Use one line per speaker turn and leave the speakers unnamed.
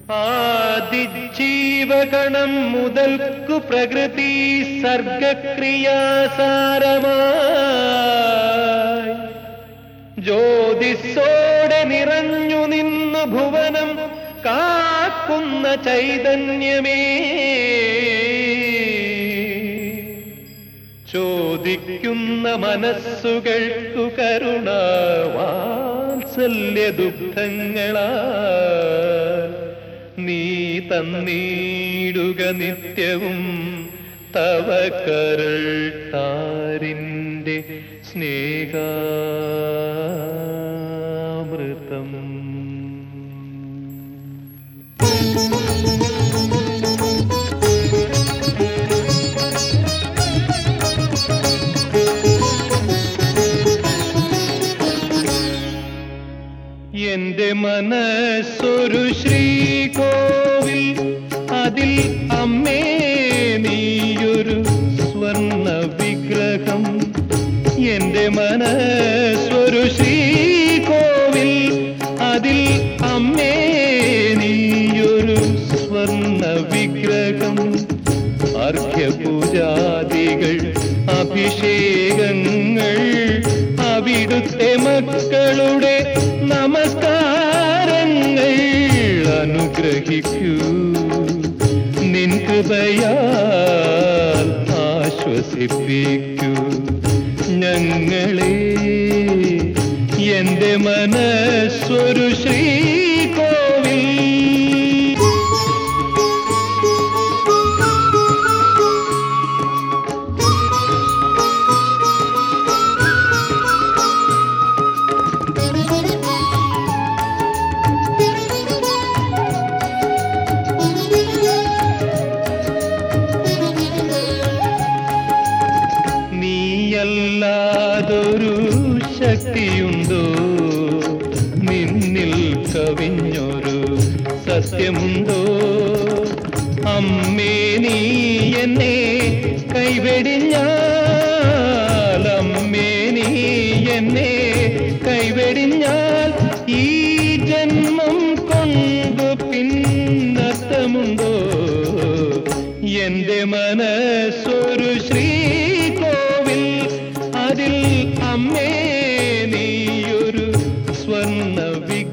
ആദിജീവഗണം മുതൽക്കു പ്രകൃതി സർഗക്രിയാസാരമായി ജ്യോതിസോടെ നിറഞ്ഞു നിന്നു ഭുവനം കാക്കുന്ന ചൈതന്യമേ ചോദിക്കുന്ന മനസ്സുകൾക്കു കരുണ വാത്സല്യ ദുഃഖങ്ങളാ നീ തന്നീടുക നിത്യവും തവ കരൾ താരിൻ്റെ സ്നേഹാമൃതം എന്റെ മനസ്സൊരു ശ്രീകോവിൽ അതിൽ അമ്മേ നീയൊരു സ്വർണ വിഗ്രഹം എന്റെ മനസ്സൊരു ശ്രീകോവിൽ അതിൽ അമ്മേ നീയൊരു സ്വർണ വിഗ്രഹം അർഘ്യപൂജാദികൾ അഭിഷേകങ്ങൾ അവിടുത്തെ മക്കളുടെ നമസ്കാരങ്ങൾ അനുഗ്രഹിക്കൂ നിൻ കൃപയാൽ ആശ്വസിപ്പിക്കൂ ഞങ്ങളെ എന്റെ മനസ്സൊരു ശ്രീകോവിൽ നീയല്ലാതൊരു ശക്തിയുണ്ടോ നിന്നിൽ കവിഞ്ഞൊരു സത്യമുണ്ടോ അമ്മേ നീ എന്നെ കൈവെടിഞ്ഞാൽ അമ്മേ നീ എന്നെ കൈവെടിഞ്ഞാൽ ഈ ജന്മം കൊണ്ട് പിന്നത്തമുണ്ടോ എന്റെ മനസ്സൊരു ശ്രീകോവിൽ അതിൽ അമ്മേ നീയൊരു സ്വർണ്ണ